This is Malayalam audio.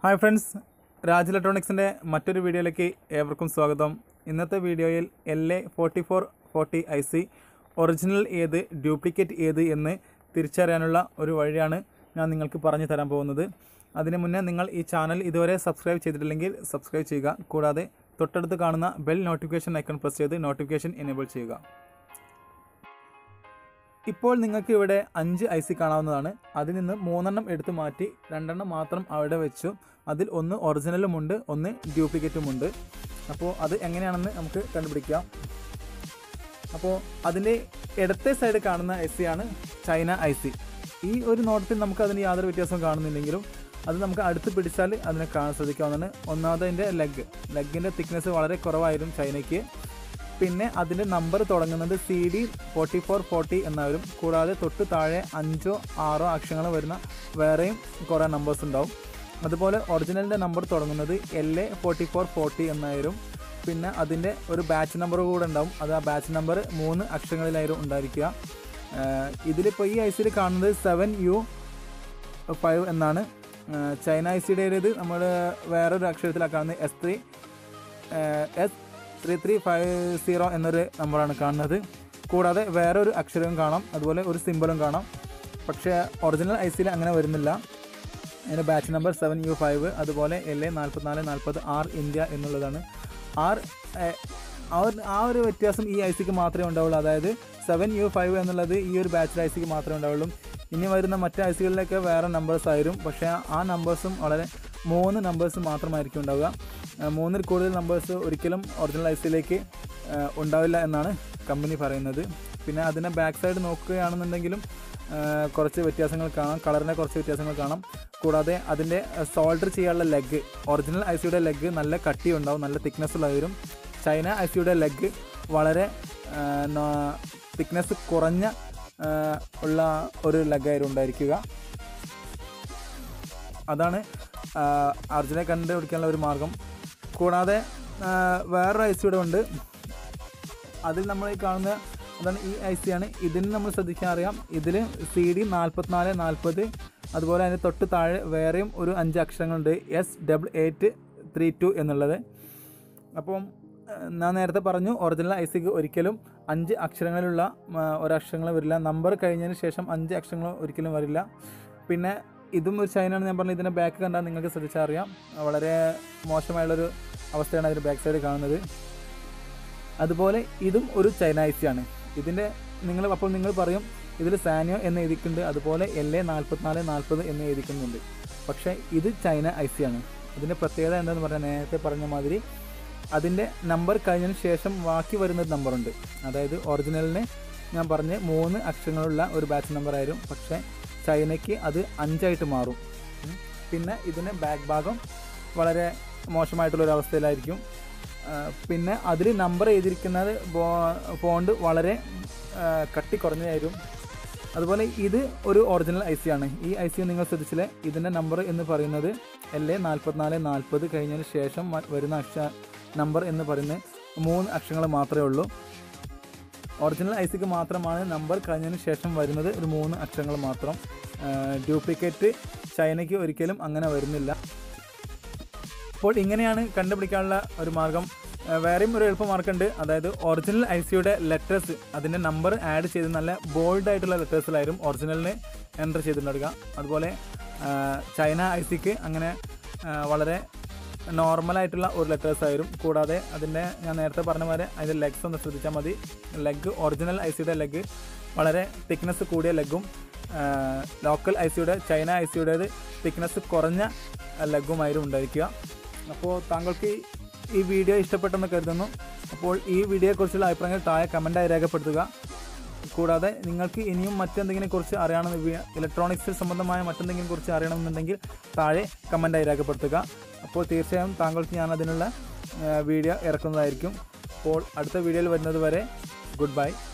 ഹായ് ഫ്രണ്ട്സ് രാജ് ഇലക്ട്രോണിക്സിൻ്റെ മറ്റൊരു വീഡിയോയിലേക്ക് ഏവർക്കും സ്വാഗതം ഇന്നത്തെ വീഡിയോയിൽ L A forty four forty I C original ഏത് ഡ്യൂപ്ലിക്കേറ്റ് ഏത് എന്ന് തിരിച്ചറിയാനുള്ള ഒരു വഴിയാണ് ഞാൻ നിങ്ങൾക്ക് പറഞ്ഞു തരാൻ പോകുന്നത് അതിന് മുന്നേ നിങ്ങൾ ഈ ചാനൽ ഇതുവരെ സബ്സ്ക്രൈബ് ചെയ്തിട്ടില്ലെങ്കിൽ സബ്സ്ക്രൈബ് ചെയ്യുക കൂടാതെ തൊട്ടടുത്ത് കാണുന്ന ബെൽ നോട്ടിഫിക്കേഷൻ ഐക്കൺ പ്രസ് ചെയ്ത് നോട്ടിഫിക്കേഷൻ എനേബിൾ ചെയ്യുക ഇപ്പോൾ നിങ്ങൾക്ക് ഇവിടെ അഞ്ച് ഐ സി കാണാവുന്നതാണ് അതിൽ നിന്ന് മൂന്നെണ്ണം എടുത്തു മാറ്റി രണ്ടെണ്ണം മാത്രം അവിടെ വെച്ചു അതിൽ ഒന്ന് ഒറിജിനലുമുണ്ട് ഒന്ന് ഡ്യൂപ്ലിക്കേറ്റുമുണ്ട് അപ്പോൾ അത് എങ്ങനെയാണെന്ന് നമുക്ക് കണ്ടുപിടിക്കാം അപ്പോൾ അതിൻ്റെ ഇടത്തെ സൈഡ് കാണുന്ന ഐ സി ആണ് ചൈന ഐ സി ഈ ഒരു നോട്ടത്തിൽ നമുക്ക് അതിന് യാതൊരു വ്യത്യാസവും കാണുന്നില്ലെങ്കിലും അത് നമുക്ക് അടുത്ത് പിടിച്ചാൽ അതിനെ കാണാൻ സാധിക്കാവുന്നതാണ് ഒന്നാമത് അതിൻ്റെ ലെഗ് ലെഗിൻ്റെ തിക്നെസ് വളരെ കുറവായിരുന്നു ചൈനയ്ക്ക് പിന്നെ അതിൻ്റെ നമ്പർ തുടങ്ങുന്നത് C D forty four forty എന്നാവരും കൂടാതെ തൊട്ട് താഴെ അഞ്ചോ ആറോ അക്ഷരങ്ങൾ വരുന്ന വേറെയും കുറേ നമ്പേഴ്സ് ഉണ്ടാവും അതുപോലെ ഒറിജിനലിൻ്റെ നമ്പർ തുടങ്ങുന്നത് L A forty four forty എന്നായിരുന്നു പിന്നെ അതിൻ്റെ ഒരു ബാച്ച് നമ്പർ കൂടെ ഉണ്ടാവും അത് ആ ബാച്ച് നമ്പർ മൂന്ന് അക്ഷരങ്ങളിലായിരുന്നു ഉണ്ടായിരിക്കുക ഇതിലിപ്പോൾ ഈ ഐസിൽ കാണുന്നത് സെവൻ യു ഫൈവ് എന്നാണ് ആഹ് ചൈന ഐ സിയുടേത് നമ്മൾ വേറൊരു അക്ഷരത്തിലാണ് കാണുന്നത് S three S three three five zero എന്നൊരു നമ്പറാണ് കാണുന്നത് കൂടാതെ വേറൊരു അക്ഷരവും കാണാം അതുപോലെ ഒരു സിമ്പിളും കാണാം പക്ഷേ ഒറിജിനൽ ഐ സിയിൽ അങ്ങനെ വരുന്നില്ല അതിൻ്റെ batch number seven U five അതുപോലെ എൽ എ നാൽപ്പത്തിനാല് നാൽപ്പത് ആർ ഇന്ത്യ എന്നുള്ളതാണ് ആർ ഏഹ്, ആ ഒരു ആ ഒരു വ്യത്യാസം ഈ ഐ സിക്ക് മാത്രമേ ഉണ്ടാവുള്ളൂ അതായത് സെവൻ യു ഫൈവ് എന്നുള്ളത് ഈ ഒരു ബാച്ചിൽ ഐ സിക്ക് മാത്രമേ ഉണ്ടാവുള്ളൂ ഇനി വരുന്ന മറ്റ് ഐ സികളിലൊക്കെ വേറെ നമ്പേഴ്സ് ആയിരുന്നു പക്ഷേ ആ നമ്പേഴ്സും വളരെ മൂന്ന് നമ്പേഴ്സ് മാത്രമായിരിക്കും ഉണ്ടാവുക ഏഹ്, മൂന്നിൽ കൂടുതൽ നമ്പേഴ്സ് ഒരിക്കലും ഒറിജിനൽ ഐ സിയിലേക്ക് ഉണ്ടാവില്ല എന്നാണ് കമ്പനി പറയുന്നത് പിന്നെ അതിൻ്റെ ബാക്ക് സൈഡ് നോക്കുകയാണെന്നുണ്ടെങ്കിലും ഏഹ്, കുറച്ച് വ്യത്യാസങ്ങൾ കാണാം കളറിൻ്റെ കുറച്ച് വ്യത്യാസങ്ങൾ കാണാം കൂടാതെ അതിൻ്റെ സോൾഡർ ചെയ്യാനുള്ള ലെഗ് ഒറിജിനൽ ഐ സിയുടെ ലെഗ് നല്ല കട്ടി ഉണ്ടാവും നല്ല തിക്നെസ് ഉള്ളവരും ചൈന ഐ സിയുടെ ലെഗ് വളരെ തിക്നെസ് കുറഞ്ഞ ആ, ഉള്ള ഒരു ലെഗായിരുന്നു ഉണ്ടായിരിക്കുക അതാണ് ആ, അർജുനെ കണ്ടുപിടിക്കാനുള്ള ഒരു മാർഗം കൂടാതെ ആ, വേറൊരു ഐ സിയുടെ ഉണ്ട് അതിൽ നമ്മൾ ഈ കാണുന്ന അതാണ് ഈ ഐ സി ആണ് ഇതിന് നമ്മൾ ശ്രദ്ധിക്കാൻ അറിയാം ഇതിൽ സി ഡി നാൽപ്പത്തിനാല് നാൽപ്പത് അതുപോലെ അതിന് തൊട്ട് താഴെ വേറെയും ഒരു അഞ്ച് അക്ഷരങ്ങളുണ്ട് S double eight three two എന്നുള്ളത് അപ്പം ഏഹ്, ഞാൻ നേരത്തെ പറഞ്ഞു ഒറിജിനൽ ഐ സിക്ക് ഒരിക്കലും അഞ്ച് അക്ഷരങ്ങളിലുള്ള ആ, ഒരക്ഷരങ്ങൾ വരില്ല നമ്പർ കഴിഞ്ഞതിന് ശേഷം അഞ്ച് അക്ഷരങ്ങൾ ഒരിക്കലും വരില്ല പിന്നെ ഇതും ഒരു ചൈനയാണ് ഞാൻ പറഞ്ഞത് ഇതിൻ്റെ ബാക്ക് കണ്ടാൽ നിങ്ങൾക്ക് ശ്രദ്ധിച്ചാൽ അറിയാം വളരെ മോശമായുള്ളൊരു അവസ്ഥയാണ് അതിൻ്റെ ബാക്ക് സൈഡ് കാണുന്നത് അതുപോലെ ഇതും ഒരു ചൈന ഐ സി ആണ് ഇതിൻ്റെ നിങ്ങൾ അപ്പോൾ നിങ്ങൾ പറയും ഇതിൽ സാനിയോ എന്ന് എഴുതിക്കുന്നുണ്ട് അതുപോലെ എൽ എ നാൽപ്പത്തിനാല് നാൽപ്പത് എന്ന് എഴുതിക്കുന്നുണ്ട് പക്ഷേ ഇത് ചൈന ഐ സി ആണ് ഇതിൻ്റെ പ്രത്യേകത എന്താണെന്ന് പറഞ്ഞാൽ നേരത്തെ പറഞ്ഞ മാതിരി അതിൻ്റെ നമ്പർ കഴിഞ്ഞതിന് ശേഷം ബാക്കി വരുന്ന നമ്പറുണ്ട് അതായത് ഒറിജിനലിന് ഞാൻ പറഞ്ഞ മൂന്ന് അക്ഷരങ്ങളുള്ള ഒരു ബാച്ച് നമ്പർ ആയിരുന്നു പക്ഷേ ചൈനയ്ക്ക് അത് അഞ്ചായിട്ട് മാറും ഉം. പിന്നെ ഇതിൻ്റെ ബാക്ക് ഭാഗം വളരെ മോശമായിട്ടുള്ളൊരു അവസ്ഥയിലായിരിക്കും ആ, പിന്നെ അതിൽ നമ്പർ എഴുതിയിരിക്കുന്നത് ബോ- ഫോണ്ട് വളരെ ആ, കട്ടി കുറഞ്ഞതായിരിക്കും അതുപോലെ ഇത് ഒരു ഒറിജിനൽ ഐ സി ആണ് ഈ ഐ സി നിങ്ങൾ ശ്രദ്ധിച്ചില്ലേ ഇതിൻ്റെ നമ്പർ എന്ന് പറയുന്നത് എൽ എ നാൽപ്പത്തിനാല് നാൽപ്പത് കഴിഞ്ഞതിന് ശേഷം മ- വരുന്ന അക്ഷ നമ്പർ എന്ന് പറയുന്നത് മൂന്ന് അക്ഷരങ്ങൾ മാത്രമേ ഉള്ളൂ ഒറിജിനൽ ഐ സിക്ക് മാത്രമാണ് നമ്പർ കഴിഞ്ഞതിന് ശേഷം വരുന്നത് ഒരു മൂന്ന് അക്ഷരങ്ങൾ മാത്രം ഡ്യൂപ്ലിക്കേറ്റ് ചൈനയ്ക്ക് ഒരിക്കലും അങ്ങനെ വരുന്നില്ല അപ്പോൾ ഇങ്ങനെയാണ് കണ്ടുപിടിക്കാനുള്ള ഒരു മാർഗം ഏഹ് വേറെയും ഒരു എളുപ്പ മാർക്കുണ്ട് അതായത് ഒറിജിനൽ ഐ സിയുടെ ലെറ്റേഴ്സ് അതിൻ്റെ നമ്പർ ആഡ് ചെയ്ത് നല്ല ബോൾഡ് ആയിട്ടുള്ള ലെറ്റേഴ്സിലായിരുന്നു ഒറിജിനലിന് എൻ്റർ ചെയ്തിട്ടുണ്ടാവുക അതുപോലെ ഏഹ് ചൈന ഐ സിക്ക് അങ്ങനെ ഏഹ് വളരെ നോർമലായിട്ടുള്ള ഒരു ലെറ്റേഴ്സ് ആയിരുന്നു കൂടാതെ അതിൻ്റെ ഞാൻ നേരത്തെ പറഞ്ഞ പോലെ അതിൻ്റെ ലെഗ്സ് ഒന്ന് ശ്രദ്ധിച്ചാൽ മതി ലെഗ് ഒറിജിനൽ ഐ സിയുടെ ലെഗ് വളരെ തിക്നെസ് കൂടിയ ലെഗും ലോക്കൽ ഐ സിയുടെ ചൈന ഐ സിയുടേത് തിക്നെസ് കുറഞ്ഞ ലെഗുമായിരുന്നു ഉണ്ടായിരിക്കുക അപ്പോൾ താങ്കൾക്ക് ഈ- ഈ വീഡിയോ ഇഷ്ടപ്പെട്ടെന്ന് കരുതുന്നു അപ്പോൾ ഈ വീഡിയോയെക്കുറിച്ചുള്ള അഭിപ്രായങ്ങൾ താഴെ കമൻറ്റായി രേഖപ്പെടുത്തുക കൂടാതെ നിങ്ങൾക്ക് ഇനിയും മറ്റെന്തെങ്കിലും കുറിച്ച് അറിയണമെന്ന് ഇലക്ട്രോണിക്സ് സംബന്ധമായ മറ്റെന്തെങ്കിലും കുറിച്ച് അറിയണമെന്നുണ്ടെങ്കിൽ താഴെ കമൻറ്റായി രേഖപ്പെടുത്തുക അപ്പോൾ തീർച്ചയായും താങ്കൾക്ക് ഞാൻ അതിനുള്ള വീഡിയോ ഇറക്കുന്നതായിരിക്കും അപ്പോൾ അടുത്ത വീഡിയോയിൽ വരുന്നത് വരെ ഗുഡ് ബൈ